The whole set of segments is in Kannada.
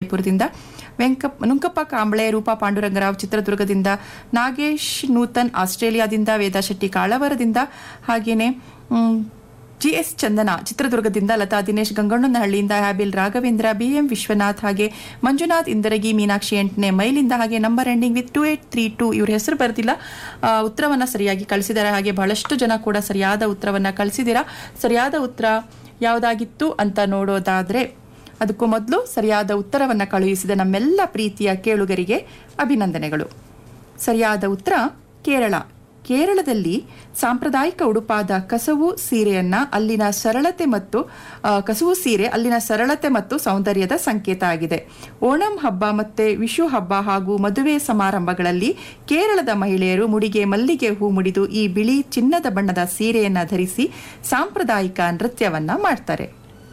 ಪುರದಿಂದ ವೆಂಕಪ್ ನುಂಕಪ್ಪ ಕಾಂಬಳೆ ರೂಪಾ ಪಾಂಡುರಂಗರಾವ್ ಚಿತ್ರದುರ್ಗದಿಂದ ನಾಗೇಶ್ ನೂತನ್ ಆಸ್ಟ್ರೇಲಿಯಾದಿಂದ ವೇದಾ ಶೆಟ್ಟಿ ಕಾಳವರದಿಂದ ಹಾಗೇನೆ ಮ್, ಜಿ ಎಸ್ ಚಂದನ ಚಿತ್ರದುರ್ಗದಿಂದ ಲತಾ ದಿನೇಶ್ ಗಂಗಣ್ಣನಹಳ್ಳಿಯಿಂದ ಹ್ಯಾಬಿಲ್ ರಾಘವೇಂದ್ರ ಬಿಎಂ ವಿಶ್ವನಾಥ್ ಹಾಗೆ ಮಂಜುನಾಥ್ ಇಂದರಗಿ ಮೀನಾಕ್ಷಿ ಎಂಟನೇ ಮೈಲಿಂದ ಹಾಗೆ number ending with two eight three two ಇವ್ರ ಹೆಸರು ಬರ್ತಿಲ್ಲ ಆ, ಉತ್ತರವನ್ನ ಸರಿಯಾಗಿ ಕಳಿಸಿದ್ದಾರೆ ಹಾಗೆ ಬಹಳಷ್ಟು ಜನ ಕೂಡ ಸರಿಯಾದ ಉತ್ತರವನ್ನ ಕಳಿಸಿದ್ದೀರಾ ಸರಿಯಾದ ಉತ್ತರ ಯಾವುದಾಗಿತ್ತು ಅಂತ ನೋಡೋದಾದ್ರೆ ಅದಕ್ಕೂ ಮೊದಲು ಸರಿಯಾದ ಉತ್ತರವನ್ನ ಕಳುಹಿಸಿದ ನಮ್ಮೆಲ್ಲ ಪ್ರೀತಿಯ ಕೇಳುಗರಿಗೆ ಅಭಿನಂದನೆಗಳು ಸರಿಯಾದ ಉತ್ತರ ಕೇರಳ ಕೇರಳದಲ್ಲಿ ಸಾಂಪ್ರದಾಯಿಕ ಉಡುಪಾದ ಕಸವು ಸೀರೆಯನ್ನ ಅಲ್ಲಿನ ಸರಳತೆ ಮತ್ತು ಆ, ಕಸವು ಸೀರೆ ಅಲ್ಲಿನ ಸರಳತೆ ಮತ್ತು ಸೌಂದರ್ಯದ ಸಂಕೇತ ಆಗಿದೆ ಓಣಂ ಹಬ್ಬ ಮತ್ತೆ ವಿಶು ಹಬ್ಬ ಹಾಗೂ ಮದುವೆ ಸಮಾರಂಭಗಳಲ್ಲಿ ಕೇರಳದ ಮಹಿಳೆಯರು ಮುಡಿಗೆ ಮಲ್ಲಿಗೆ ಹೂ ಮುಡಿದು ಈ ಬಿಳಿ ಚಿನ್ನದ ಬಣ್ಣದ ಸೀರೆಯನ್ನ ಧರಿಸಿ ಸಾಂಪ್ರದಾಯಿಕ ನೃತ್ಯವನ್ನ ಮಾಡ್ತಾರೆ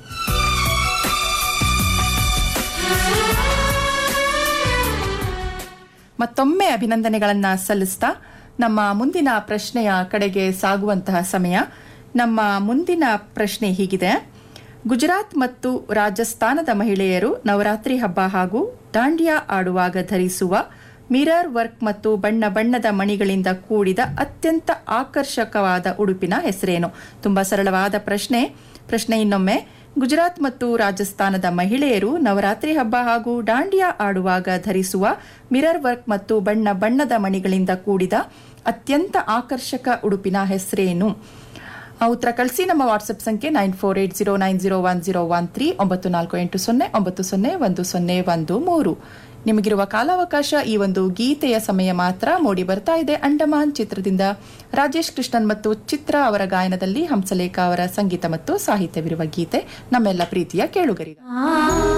ಮತ್ತೊಮ್ಮೆ ಅಭಿನಂದನೆಗಳನ್ನ ಸಲ್ಲಿಸ್ತಾ ನಮ್ಮ ಮುಂದಿನ ಪ್ರಶ್ನೆಯ ಕಡೆಗೆ ಸಾಗುವಂತಹ ಸಮಯ ನಮ್ಮ ಮುಂದಿನ ಪ್ರಶ್ನೆ ಹೀಗಿದೆ ಗುಜರಾತ್ ಮತ್ತು ರಾಜಸ್ಥಾನದ ಮಹಿಳೆಯರು ನವರಾತ್ರಿ ಹಬ್ಬ ಹಾಗೂ ದಾಂಡಿಯಾ ಆಡುವಾಗ ಧರಿಸುವ ಮಿರರ್ ವರ್ಕ್ ಮತ್ತು ಬಣ್ಣ ಬಣ್ಣದ ಮಣಿಗಳಿಂದ ಕೂಡಿದ ಅತ್ಯಂತ ಆಕರ್ಷಕವಾದ ಉಡುಪಿನ ಹೆಸರೇನು ತುಂಬಾ ಸರಳವಾದ ಪ್ರಶ್ನೆ ಪ್ರಶ್ನೆ ಇನ್ನೊಮ್ಮೆ ಗುಜರಾತ್ ಮತ್ತು ರಾಜಸ್ಥಾನದ ಮಹಿಳೆಯರು ನವರಾತ್ರಿ ಹಬ್ಬ ಹಾಗೂ ದಾಂಡಿಯಾ ಆಡುವಾಗ ಧರಿಸುವ ಮಿರರ್ ವರ್ಕ್ ಮತ್ತು ಬಣ್ಣ ಬಣ್ಣದ ಮಣಿಗಳಿಂದ ಕೂಡಿದ ಅತ್ಯಂತ ಆಕರ್ಷಕ ಉಡುಪಿನ ಹೆಸರೇನು ಆ ಉತ್ತರ ಕಳಿಸಿ ನಮ್ಮ ವಾಟ್ಸ್ಆಪ್ ಸಂಖ್ಯೆ nine four eight zero nine zero one zero one three ಒಂಬತ್ತು ನಾಲ್ಕು ಎಂಟು ಸೊನ್ನೆ ಒಂಬತ್ತು ಸೊನ್ನೆ ಒಂದು ಸೊನ್ನೆ ಒಂದು ಮೂರು ನಿಮಗಿರುವ ಕಾಲಾವಕಾಶ ಈ ಒಂದು ಗೀತೆಯ ಸಮಯ ಮಾತ್ರ ಮೂಡಿ ಬರ್ತಾ ಇದೆ ಅಂಡಮಾನ್ ಚಿತ್ರದಿಂದ ರಾಜೇಶ್ ಕೃಷ್ಣನ್ ಮತ್ತು ಚಿತ್ರ ಅವರ ಗಾಯನದಲ್ಲಿ ಹಂಸಲೇಖ ಅವರ ಸಂಗೀತ ಮತ್ತು ಸಾಹಿತ್ಯವಿರುವ ಗೀತೆ ನಮ್ಮೆಲ್ಲ ಪ್ರೀತಿಯ ಕೇಳುಗರಿಗೆ ಆ